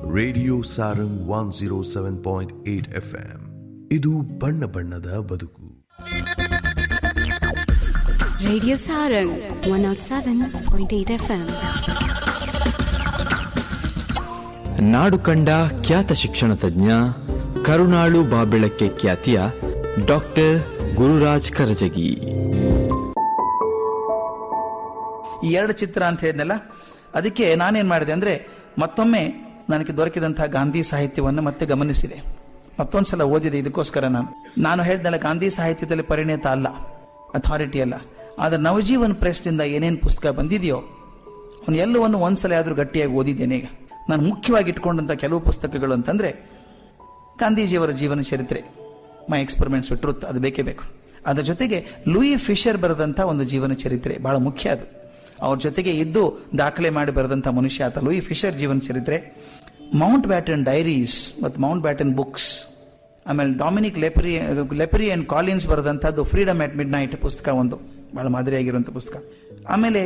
Radio Sarang one zero seven point eight F M ಇದು ಬಣ್ಣ ಬಣ್ಣದ ಬದುಕು Radio Sarang 107.8 FM. ನಾಡು ಕಂಡ ಖ್ಯಾತ ಶಿಕ್ಷಣ ತಜ್ಞ ಕರುಣಾಳು ಬಾಬೆಳಕ್ಕೆ ಖ್ಯಾತಿಯ ಡಾಕ್ಟರ್ ಗುರುರಾಜ್ ಕರಜಗಿ ಈ ಎರಡು ಚಿತ್ರ ಅಂತ ಹೇಳಿದ್ನಲ್ಲ ಅದಕ್ಕೆ ನಾನೇನ್ ಮಾಡಿದೆ ಅಂದ್ರೆ ಮತ್ತೊಮ್ಮೆ ನನಗೆ ದೊರಕಿದಂತಹ ಗಾಂಧಿ ಸಾಹಿತ್ಯವನ್ನು ಮತ್ತೆ ಗಮನಿಸಿದೆ ಮತ್ತೊಂದ್ಸಲ ಓದಿದೆ ಇದಕ್ಕೋಸ್ಕರ ನಾನು ನಾನು ಹೇಳಿದ್ನಲ್ಲ ಗಾಂಧಿ ಸಾಹಿತ್ಯದಲ್ಲಿ ಪರಿಣಿತ ಅಲ್ಲ ಅಥಾರಿಟಿ ಅಲ್ಲ ಆದ್ರೆ ನವಜೀವನ್ ಪ್ರೆಸ್ನಿಂದ ಏನೇನು ಪುಸ್ತಕ ಬಂದಿದೆಯೋ ಅವನು ಎಲ್ಲವನ್ನು ಒಂದ್ಸಲ ಆದ್ರೂ ಗಟ್ಟಿಯಾಗಿ ಓದಿದ್ದೇನೆ ಈಗ ನಾನು ಮುಖ್ಯವಾಗಿ ಇಟ್ಕೊಂಡಂತ ಕೆಲವು ಪುಸ್ತಕಗಳು ಅಂತಂದ್ರೆ ಗಾಂಧೀಜಿಯವರ ಜೀವನ ಚರಿತ್ರೆ ಮೈ ಎಕ್ಸ್ಪೆರಿಮೆಂಟ್ಸ್ ಟ್ರುತ್ ಅದು ಬೇಕೇ ಬೇಕು ಅದರ ಜೊತೆಗೆ ಲೂಯಿ ಫಿಶರ್ ಬರೆದಂತ ಒಂದು ಜೀವನ ಚರಿತ್ರೆ ಬಹಳ ಮುಖ್ಯ ಅದು ಅವ್ರ ಜೊತೆಗೆ ಇದ್ದು ದಾಖಲೆ ಮಾಡಿ ಬರೆದಂತ ಮನುಷ್ಯ ಆತ ಲೂಯಿ ಫಿಶರ್ ಜೀವನ ಚರಿತ್ರೆ ಮೌಂಟ್ ಬ್ಯಾಟನ್ ಡೈರೀಸ್ ಮತ್ತು ಮೌಂಟ್ ಬ್ಯಾಟನ್ ಬುಕ್ಸ್ ಆಮೇಲೆ Dominique Lapierre Lapierre and Collins ಬರೆದಂತದ್ದು ಫ್ರೀಡಮ್ ಅಟ್ ಮಿಡ್ ನೈಟ್ ಪುಸ್ತಕ ಒಂದು ಬಹಳ ಮಾದರಿಯಾಗಿರುವಂಥ ಪುಸ್ತಕ ಆಮೇಲೆ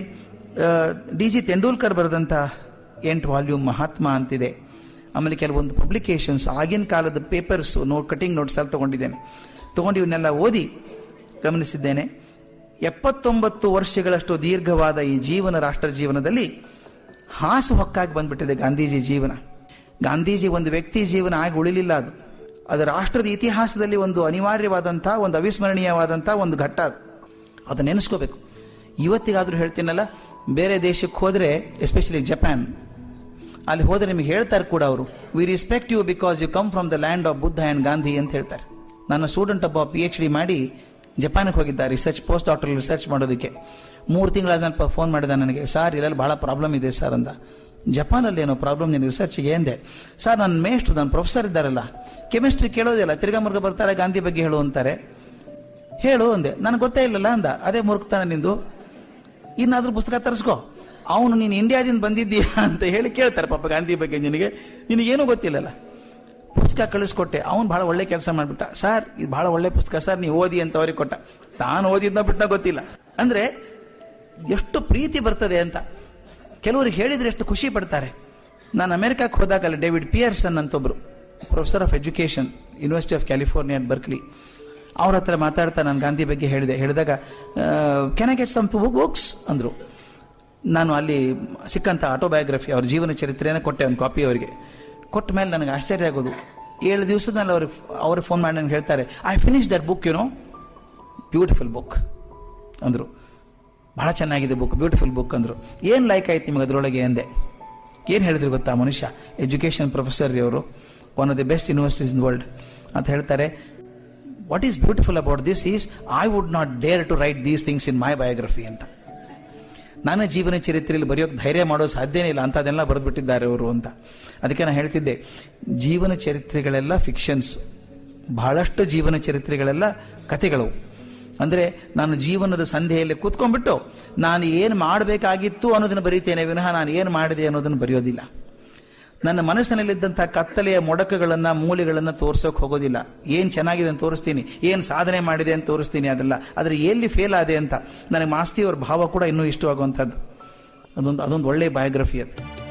ಡಿ ಜಿ ತೆಂಡೂಲ್ಕರ್ ಬರೆದಂತ ಎಂಟು ವಾಲ್ಯೂಮ್ ಮಹಾತ್ಮ ಅಂತಿದೆ ಆಮೇಲೆ ಕೆಲವೊಂದು ಪಬ್ಲಿಕೇಶನ್ಸ್ ಆಗಿನ ಕಾಲದ ಪೇಪರ್ಸ್ ನೋಟ್ ಕಟಿಂಗ್ ನೋಟ್ಸ್ ಅಲ್ಲಿ ತಗೊಂಡಿದ್ದೇನೆ ತಗೊಂಡು ಇವನ್ನೆಲ್ಲ ಓದಿ ಗಮನಿಸಿದ್ದೇನೆ ಎಪ್ಪತ್ತೊಂಬತ್ತು ವರ್ಷಗಳಷ್ಟು ದೀರ್ಘವಾದ ಈ ಜೀವನ ರಾಷ್ಟ್ರ ಜೀವನದಲ್ಲಿ ಹಾಸು ಹೊಕ್ಕಾಗಿ ಬಂದ್ಬಿಟ್ಟಿದೆ ಗಾಂಧೀಜಿ ಜೀವನ ಗಾಂಧೀಜಿ ಒಂದು ವ್ಯಕ್ತಿ ಜೀವನ ಆಗಿ ಉಳಿಲಿಲ್ಲ ಅದು ಅದು ರಾಷ್ಟ್ರದ ಇತಿಹಾಸದಲ್ಲಿ ಒಂದು ಅನಿವಾರ್ಯವಾದಂತಹ ಒಂದು ಅವಿಸ್ಮರಣೀಯವಾದಂತಹ ಒಂದು ಘಟ್ಟ ಅದು ಅದನ್ನ ನೆನೆಸ್ಕೋಬೇಕು ಇವತ್ತಿಗಾದ್ರೂ ಹೇಳ್ತೀನಲ್ಲ ಬೇರೆ ದೇಶಕ್ಕೆ ಹೋದ್ರೆ ಎಸ್ಪೆಷಲಿ ಜಪಾನ್ ಅಲ್ಲಿ ಹೋದ್ರೆ ನಿಮಗೆ ಹೇಳ್ತಾರೆ ಕೂಡ ಅವರು we respect you because you come from the land of Buddha and Gandhi ಅಂತ ಹೇಳ್ತಾರೆ ನನ್ನ ಸ್ಟೂಡೆಂಟ್ ಒಬ್ಬ ಪಿ ಎಚ್ ಡಿ ಮಾಡಿ ಜಪಾನ್ಗೆ ಹೋಗಿದ್ದಾರೆ ರಿಸರ್ಚ್ ಪೋಸ್ಟ್ ಡಾಕ್ಟರ್ ರಿಸರ್ಚ್ ಮಾಡೋದಕ್ಕೆ ಮೂರು ತಿಂಗಳಾದ ಫೋನ್ ಮಾಡಿದ ನನಗೆ ಸರ್ ಇಲ್ಲೆಲ್ಲ ಬಹಳ ಪ್ರಾಬ್ಲಮ್ ಇದೆ ಸರ್ ಅಂದ ಜಪಾನಲ್ಲಿ ಏನೋ ಪ್ರಾಬ್ಲಮ್ ನೀನು ರಿಸರ್ಚ್ಗೆ ಎಂದೆ ಸರ್ ನನ್ನ ಮೇಷ್ಟು ನನ್ನ ಪ್ರೊಫೆಸರ್ ಇದ್ದಾರಲ್ಲ ಕೆಮಿಸ್ಟ್ರಿ ಕೇಳೋದಿಲ್ಲ ತಿರ್ಗಾ ಮುರ್ಗ ಬರ್ತಾರೆ ಗಾಂಧಿ ಬಗ್ಗೆ ಹೇಳು ಅಂತಾರೆ ಹೇಳು ಅಂದೆ ನನಗೆ ಗೊತ್ತೇ ಇಲ್ಲಲ್ಲ ಅಂದ ಅದೇ ಮುರುಕ್ತಾನೆ ನಿಂದು ಇನ್ನಾದ್ರೂ ಪುಸ್ತಕ ತರಿಸ್ಕೋ ಅವನು ನೀನು ಇಂಡಿಯಾದಿಂದ ಬಂದಿದ್ದೀಯಾ ಅಂತ ಹೇಳಿ ಕೇಳ್ತಾರೆ ಪಾಪ ಗಾಂಧಿ ಬಗ್ಗೆ ನಿನಗೆ ನಿನಗೇನೂ ಗೊತ್ತಿಲ್ಲಲ್ಲ ಪುಸ್ತಕ ಕಳಿಸ್ಕೊಟ್ಟೆ ಅವ್ನು ಬಹಳ ಒಳ್ಳೆ ಕೆಲಸ ಮಾಡ್ಬಿಟ್ಟ ಸರ್ ಇದು ಬಹಳ ಒಳ್ಳೆ ಪುಸ್ತಕ ಸರ್ ನೀವು ಓದಿ ಅಂತ ಅವ್ರಿಗೆ ಕೊಟ್ಟ ತಾನು ಓದಿದ್ನ ಬಿಟ್ಟ ಗೊತ್ತಿಲ್ಲ ಅಂದ್ರೆ ಎಷ್ಟು ಪ್ರೀತಿ ಬರ್ತದೆ ಅಂತ ಕೆಲವರು ಹೇಳಿದ್ರೆ ಎಷ್ಟು ಖುಷಿ ಪಡ್ತಾರೆ ನಾನು ಅಮೆರಿಕಕ್ಕೆ ಹೋದಾಗ ಅಲ್ಲಿ ಡೇವಿಡ್ ಪಿಯರ್ಸನ್ ಅಂತ ಒಬ್ರು professor of education university of California at Berkeley ಅವ್ರ ಹತ್ರ ಮಾತಾಡ್ತಾ ನಾನು ಗಾಂಧಿ ಬಗ್ಗೆ ಹೇಳಿದೆ ಹೇಳಿದಾಗ can I get some two books ಅಂದ್ರು ನಾನು ಅಲ್ಲಿ ಸಿಕ್ಕಂತ ಆಟೋಬಯೋಗ್ರಫಿ ಅವ್ರ ಜೀವನ ಚರಿತ್ರೆಯನ್ನು ಕೊಟ್ಟೆ ಒಂದು ಕಾಪಿ ಅವರಿಗೆ ಕೊಟ್ಟ ಮೇಲೆ ನನಗೆ ಆಶ್ಚರ್ಯ ಆಗೋದು ಏಳು ದಿವಸದ ಮೇಲೆ ಅವ್ರಿಗೆ ಅವ್ರಿಗೆ ಫೋನ್ ಮಾಡಿ ನನಗೆ ಹೇಳ್ತಾರೆ I finish that book you know beautiful book ಅಂದರು ಬಹಳ ಚೆನ್ನಾಗಿದೆ ಬುಕ್ ಬ್ಯೂಟಿಫುಲ್ ಬುಕ್ ಅಂದರು ಏನು ಲೈಕ್ ಆಯ್ತು ನಿಮಗೆ ಅದರೊಳಗೆ ಎಂದೆ ಏನು ಹೇಳಿದ್ರು ಗೊತ್ತಾ ಮನುಷ್ಯ ಎಜುಕೇಷನ್ ಪ್ರೊಫೆಸರ್ ಅವರು one of the best universities in world ಅಂತ ಹೇಳ್ತಾರೆ what is beautiful about this is I would not dare to write these things in my biography ಅಂತ ನನ್ನ ಜೀವನ ಚರಿತ್ರೆಯಲ್ಲಿ ಬರೆಯೋಕೆ ಧೈರ್ಯ ಮಾಡೋ ಸಾಧ್ಯನೇ ಇಲ್ಲ ಅಂಥದ್ದೆಲ್ಲ ಬರೆದ್ಬಿಟ್ಟಿದ್ದಾರೆ ಅವರು ಅಂತ ಅದಕ್ಕೆ ನಾನು ಹೇಳ್ತಿದ್ದೆ ಜೀವನ ಚರಿತ್ರೆಗಳೆಲ್ಲ ಫಿಕ್ಷನ್ಸ್ ಬಹಳಷ್ಟು ಜೀವನ ಚರಿತ್ರೆಗಳೆಲ್ಲ ಕಥೆಗಳು ಅಂದ್ರೆ ನಾನು ಜೀವನದ ಸಂಧ್ಯೆಯಲ್ಲಿ ಕೂತ್ಕೊಂಡ್ಬಿಟ್ಟು ನಾನು ಏನು ಮಾಡಬೇಕಾಗಿತ್ತು ಅನ್ನೋದನ್ನು ಬರೀತೇನೆ ವಿನಃ ನಾನು ಏನು ಮಾಡಿದೆ ಅನ್ನೋದನ್ನು ಬರೆಯೋದಿಲ್ಲ ನನ್ನ ಮನಸ್ಸಿನಲ್ಲಿದ್ದಂತಹ ಕತ್ತಲೆಯ ಮೊಡಕಗಳನ್ನ ಮೂಲೆಗಳನ್ನ ತೋರ್ಸೋಕೆ ಹೋಗೋದಿಲ್ಲ ಏನ್ ಚೆನ್ನಾಗಿದೆ ಅಂತ ತೋರಿಸ್ತೀನಿ ಏನ್ ಸಾಧನೆ ಮಾಡಿದೆ ಅಂತ ತೋರಿಸ್ತೀನಿ ಅದೆಲ್ಲ ಆದ್ರೆ ಎಲ್ಲಿ ಫೇಲ್ ಆದೆ ಅಂತ ನನಗೆ ಮಾಸ್ತಿ ಅವ್ರ ಭಾವ ಕೂಡ ಇನ್ನೂ ಇಷ್ಟವಾಗುವಂಥದ್ದು ಅದೊಂದು ಅದೊಂದು ಒಳ್ಳೆಯ ಬಯೋಗ್ರಫಿ ಅದು